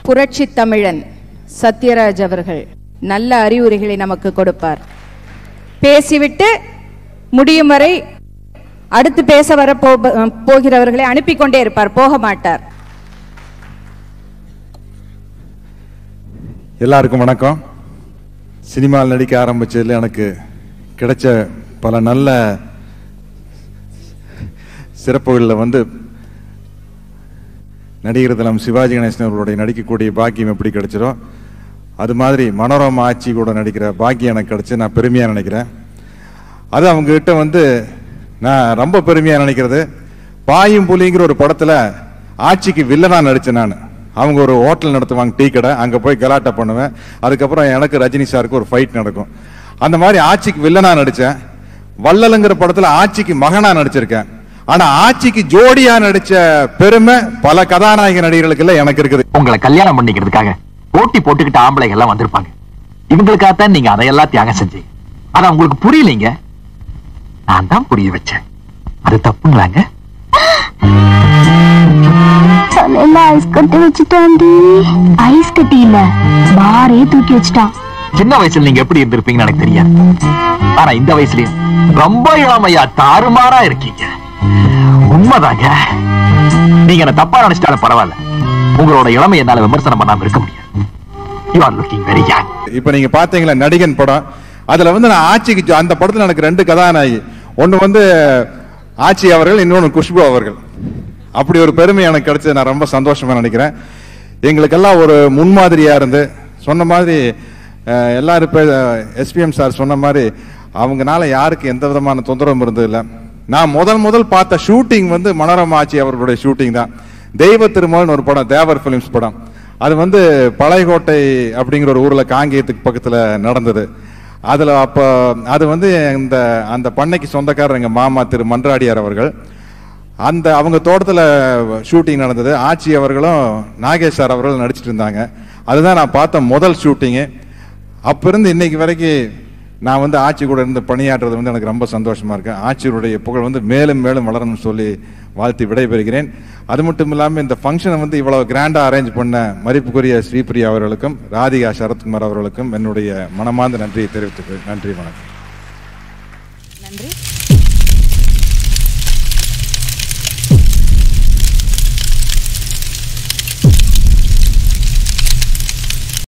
புரட்சி தமிழன் சத்யராஜ் அவர்கள் நல்ல அறிவுரைகளை நமக்கு கொடுப்பார் பேசிவிட்டு முடியும் வரை அடுத்து பேச வர போ- போகிறவர்களை அனுப்பி கொண்டே இருப்பார் போக மாட்டார் எல்லாருக்கும் வணக்கம் சினிமாவில் நடிக்க ஆரம்பிச்சதுல எனக்கு கிடைச்ச பல நல்ல சிறப்புகளில் வந்து நடிகர் தலம் சிவாஜி கணேசன் அவர்களுடைய நடிக்கக்கூடிய பாக்கியம் எப்படி கிடைச்சதோ அது மாதிரி மனோரமா ஆட்சி கூட நடிக்கிற பாக்கியம் எனக்கு கிடைச்சு நான் பெருமையாக நினைக்கிறேன் அது அவங்க கிட்ட வந்து நான் ரொம்ப பெருமையாக நினைக்கிறது பாயும் புலிங்கிற ஒரு படத்தில் ஆட்சிக்கு வில்லனா நடித்தேன் நான் அவங்க ஒரு ஹோட்டல் நடத்துவாங்க டீ கடை அங்கே போய் கலாட்டா பண்ணுவேன் அதுக்கப்புறம் எனக்கு ரஜினி சாருக்கு ஒரு ஃபைட் நடக்கும் அந்த மாதிரி ஆட்சிக்கு வில்லனா நடித்தேன் வள்ளலுங்கிற படத்தில் ஆட்சிக்கு மகனா நடிச்சிருக்கேன் ஆனா ஆட்சிக்கு ஜோடியா நடிச்ச பெருமை பல கதாநாயக நடிகர்களுக்கு எல்லாம் எனக்கு இருக்குது உங்களை கல்யாணம் பண்ணிக்கிறதுக்காக போட்டி போட்டுக்கிட்ட ஆம்பளைங்க எல்லாம் வந்திருப்பாங்க இவங்களுக்காகத்தான் நீங்க அதையெல்லாம் தியாகம் செஞ்சீங்க ஆனா உங்களுக்கு புரியலைங்க நான் தான் புரிய வச்சேன் அது தப்புங்களாங்க தலையில ஐஸ் கட்டி வச்சுட்டான்டி ஐஸ் கட்டி இல்ல பாரே தூக்கி வச்சுட்டான் சின்ன வயசுல நீங்க எப்படி இருந்திருப்பீங்கன்னு எனக்கு தெரியாது ஆனா இந்த வயசுலயும் ரொம்ப இளமையா தாறுமாறா இருக்கீங்க உண்மைதாங்க நீங்க என்ன தப்பா நினைச்சிட்டாலும் பரவாயில்ல உங்களோட இளமை என்னால விமர்சனம் பண்ணாம இருக்க முடியாது you are looking very young இப்ப நீங்க பாத்தீங்களா நடிகன் படம் அதுல வந்து நான் ஆட்சிக்கு ஜோ- அந்த படத்துல எனக்கு ரெண்டு கதாநாயகி ஒண்ணு வந்து ஆட்சி அவர்கள் இன்னொன்னு குஷ்பு அவர்கள் அப்படி ஒரு பெருமை எனக்கு கிடைச்சது நான் ரொம்ப சந்தோஷமா நினைக்கிறேன் எங்களுக்கெல்லாம் ஒரு முன்மாதிரியா இருந்து சொன்ன மாதிரி அஹ், எல்லாரும் இப்போ எஸ்பிஎம் சார் சொன்ன மாதிரி அவங்கனால யாருக்கு எந்த விதமான தொந்தரவும் இருந்ததில்லை நான் முதல் முதல் பார்த்த ஷூட்டிங் வந்து மனோரமா ஆட்சி அவர்களுடைய ஷூட்டிங் தான் தெய்வ திருமகன் ஒரு படம் தேவர் பிலிம்ஸ் படம் அது வந்து பழையகோட்டை அப்படிங்கிற ஒரு ஊர்ல காங்கேயத்துக்கு பக்கத்துல நடந்தது அதுல அப்ப அது வந்து இந்த அந்த பண்ணைக்கு சொந்தக்காரர் எங்க மாமா திரு மன்றாடியார் அவர்கள் அந்த அவங்க தோட்டத்துல ஷூட்டிங் நடந்தது ஆட்சி அவர்களும் நாகேஷ் சார் அவர்களும் நடிச்சிட்டு இருந்தாங்க அதுதான் நான் பார்த்த முதல் ஷூட்டிங்கு அப்ப இருந்து இன்னைக்கு வரைக்கும் நான் வந்து ஆட்சி கூட இருந்து பணியாற்றுறது வந்து எனக்கு ரொம்ப சந்தோஷமா இருக்கு ஆட்சியருடைய புகழ் வந்து மேலும் மேலும் வளரணும்னு சொல்லி வாழ்த்தி விடைபெறுகிறேன் அது மட்டும் இல்லாமல் இந்த ஃபங்க்ஷனை வந்து இவ்வளவு கிராண்டா அரேஞ்ச் பண்ண மதிப்புக்குரிய ஸ்ரீபிரியா அவர்களுக்கும் ராதிகா சரத்குமார் அவர்களுக்கும் என்னுடைய மனமார்ந்த நன்றியை தெரிவித்துக்கிறேன் நன்றி வணக்கம் நன்றி